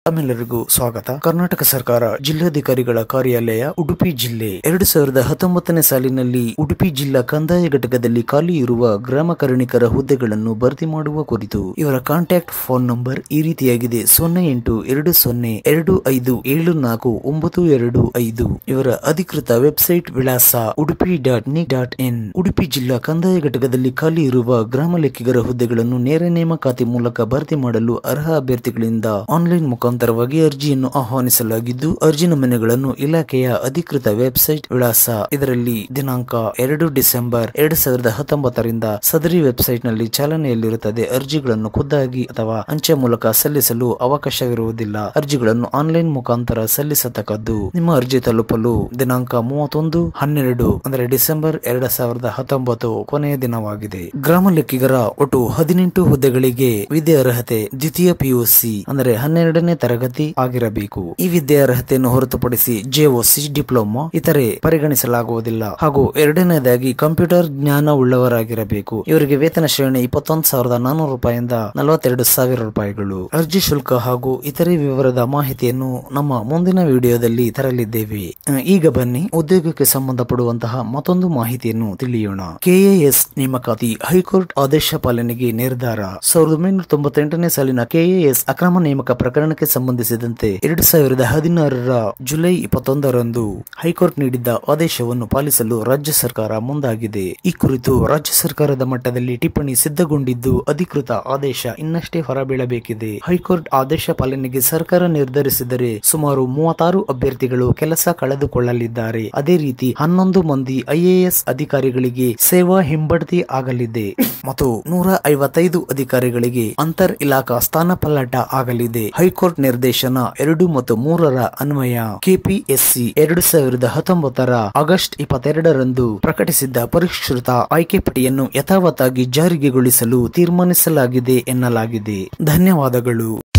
ತಮ್ಮೆಲ್ಲರಿಗೂ ಸ್ವಾಗತ ಕರ್ನಾಟಕ ಸರ್ಕಾರ ಜಿಲ್ಲಾಧಿಕಾರಿಗಳ ಕಾರ್ಯಾಲಯ ಉಡುಪಿ ಜಿಲ್ಲೆ ಎರಡು ಸಾವಿರದ ಹತ್ತೊಂಬತ್ತನೇ ಸಾಲಿನಲ್ಲಿ ಉಡುಪಿ ಜಿಲ್ಲಾ ಕಂದಾಯ ಘಟಕದಲ್ಲಿ ಖಾಲಿ ಇರುವ ಗ್ರಾಮ ಕರ್ಣಿಕರ ಹುದ್ದೆಗಳನ್ನು ಭರ್ತಿ ಮಾಡುವ ಕುರಿತು ಇವರ ಕಾಂಟ್ಯಾಕ್ಟ್ ಫೋನ್ ನಂಬರ್ ಈ ರೀತಿಯಾಗಿದೆ ಸೊನ್ನೆ ಎಂಟು ಎರಡು ಸೊನ್ನೆ ಎರಡು ಐದು ಏಳು ನಾಲ್ಕು ಒಂಬತ್ತು ಎರಡು ಐದು ಇವರ ಅಧಿಕೃತ ವೆಬ್ಸೈಟ್ ವಿಳಾಸ Udupi dot nic dot in Udupi ಜಿಲ್ಲಾ ಕಂದಾಯ ಘಟಕದಲ್ಲಿ ಖಾಲಿ ಇರುವ ಗ್ರಾಮ ಲೆಕ್ಕಿಗರ ಹುದ್ದೆಗಳನ್ನು ನೇರ ನೇಮಕಾತಿ ಮೂಲಕ ಭರ್ತಿ ಮಾಡಲು ಅರ್ಹ ಅಭ್ಯರ್ಥಿಗಳಿಂದ ಆನ್ಲೈನ್ ಮುಖಾಂತರವಾಗಿ ಅರ್ಜಿಯನ್ನು ಆಹ್ವಾನಿಸಲಾಗಿದ್ದು ಅರ್ಜಿ ನಮೂನೆಗಳನ್ನು ಇಲಾಖೆಯ ಅಧಿಕೃತ ವೆಬ್ಸೈಟ್ ವಿಳಾಸ ಇದರಲ್ಲಿ ದಿನಾಂಕ ಎರಡು ಡಿಸೆಂಬರ್ ಎರಡು ಸಾವಿರದ ಹತ್ತೊಂಬತ್ತರಿಂದ ಸದರಿ ವೆಬ್ಸೈಟ್ ನಲ್ಲಿ ಚಾಲನೆಯಲ್ಲಿರುತ್ತದೆ ಅರ್ಜಿಗಳನ್ನು ಖುದ್ದಾಗಿ ಅಥವಾ ಅಂಚೆ ಮೂಲಕ ಸಲ್ಲಿಸಲು ಅವಕಾಶವಿರುವುದಿಲ್ಲ ಅರ್ಜಿಗಳನ್ನು ಆನ್ಲೈನ್ ಮುಖಾಂತರ ಸಲ್ಲಿಸತಕ್ಕದ್ದು ನಿಮ್ಮ ಅರ್ಜಿ ತಲುಪಲು ದಿನಾಂಕ ಮೂವತ್ತೊಂದು ಹನ್ನೆರಡು ಅಂದ್ರೆ ಡಿಸೆಂಬರ್ ಎರಡ್ ಸಾವಿರದ ಹತ್ತೊಂಬತ್ತು ಕೊನೆಯ ದಿನವಾಗಿದೆ ಗ್ರಾಮ ಲೆಕ್ಕಿಗರ ಒಟ್ಟು ಹದಿನೆಂಟು ಹುದ್ದೆಗಳಿಗೆ ವಿದ್ಯಾರ್ಹತೆ ದ್ವಿತೀಯ ಪಿಯುಸಿ ಅಂದರೆ ಹನ್ನೆರಡನೇ ತರಗತಿ ಆಗಿರಬೇಕು ಈ ವಿದ್ಯಾರ್ಹತೆಯನ್ನು ಹೊರತುಪಡಿಸಿ ಜೆಒಸಿ ಡಿಪ್ಲೊಮಾ ಇತರೆ ಪರಿಗಣಿಸಲಾಗುವುದಿಲ್ಲ ಹಾಗೂ ಎರಡನೇದಾಗಿ ಕಂಪ್ಯೂಟರ್ ಜ್ಞಾನ ಉಳ್ಳವರಾಗಿರಬೇಕು ಇವರಿಗೆ ವೇತನ ಶ್ರೇಣಿ ಇಪ್ಪತ್ತೊಂದು ಸಾವಿರದ ನಾನೂರು ರೂಪಾಯಿಂದ ನಲವತ್ತೆರಡು ಸಾವಿರ ರೂಪಾಯಿಗಳು ಅರ್ಜಿ ಶುಲ್ಕ ಹಾಗೂ ಇತರೆ ವಿವರದ ಮಾಹಿತಿಯನ್ನು ನಮ್ಮ ಮುಂದಿನ ವಿಡಿಯೋದಲ್ಲಿ ತರಲಿದ್ದೇವೆ ಅಹ್, ಈಗ ಬನ್ನಿ ಉದ್ಯೋಗಕ್ಕೆ ಸಂಬಂಧಪಡುವಂತಹ ಮತ್ತೊಂದು ಮಾಹಿತಿಯನ್ನು ತಿಳಿಯೋಣ ಕೆಎಎಸ್ ನೇಮಕಾತಿ ಹೈಕೋರ್ಟ್ ಆದೇಶ ಪಾಲನೆಗೆ ನಿರ್ಧಾರ ಸಾವಿರದ ಒಂಬೈನೂರ ತೊಂಬತ್ತೆಂಟನೇ ಸಾಲಿನ ಕೆಎಎಸ್ ಅಕ್ರಮ ನೇಮಕ ಪ್ರಕರಣಕ್ಕೆ ಸಂಬಂಧಿಸಿದಂತೆ ಎರಡು ಸಾವಿರದ ಹದಿನಾರರ ಜುಲೈ ಇಪ್ಪತ್ತೊಂದರಂದು ಹೈಕೋರ್ಟ್ ನೀಡಿದ್ದ ಆದೇಶವನ್ನು ಪಾಲಿಸಲು ರಾಜ್ಯ ಸರ್ಕಾರ ಮುಂದಾಗಿದೆ ಈ ಕುರಿತು ರಾಜ್ಯ ಸರ್ಕಾರದ ಮಟ್ಟದಲ್ಲಿ ಟಿಪ್ಪಣಿ ಸಿದ್ಧಗೊಂಡಿದ್ದು ಅಧಿಕೃತ ಆದೇಶ ಇನ್ನಷ್ಟೇ ಹೊರಬೀಳಬೇಕಿದೆ ಹೈಕೋರ್ಟ್ ಆದೇಶ ಪಾಲನೆಗೆ ಸರ್ಕಾರ ನಿರ್ಧರಿಸಿದರೆ ಸುಮಾರು ಮೂವತ್ತಾರು ಅಭ್ಯರ್ಥಿಗಳು ಕೆಲಸ ಕಳೆದುಕೊಳ್ಳಲಿದ್ದಾರೆ ಅದೇ ರೀತಿ ಹನ್ನೊಂದು ಮಂದಿ ಐಎಎಸ್ ಅಧಿಕಾರಿಗಳಿಗೆ ಸೇವಾ ಹಿಂಬಡ್ತಿ ಆಗಲಿದೆ ಮತ್ತು ನೂರ ಐವತ್ತೈದು ಅಧಿಕಾರಿಗಳಿಗೆ ಅಂತರ್ ಇಲಾಖಾ ಸ್ಥಾನ ಪಲ್ಲಟ ಆಗಲಿದೆ ಹೈಕೋರ್ಟ್ ನಿರ್ದೇಶನ ಎರಡು ಮತ್ತು ಮೂರರ ಅನ್ವಯ ಕೆಪಿಎಸ್ಸಿ ಎರಡು ಸಾವಿರದ ಹತ್ತೊಂಬತ್ತರ ಆಗಸ್ಟ್ ಇಪ್ಪತ್ತೆರಡರಂದು ಪ್ರಕಟಿಸಿದ್ದ ಪರಿಷ್ಕೃತ ಆಯ್ಕೆ ಪಟ್ಟಿಯನ್ನು ಯಥಾವತ್ತಾಗಿ ಜಾರಿಗೆಗೊಳಿಸಲು ತೀರ್ಮಾನಿಸಲಾಗಿದೆ ಎನ್ನಲಾಗಿದೆ ಧನ್ಯವಾದಗಳು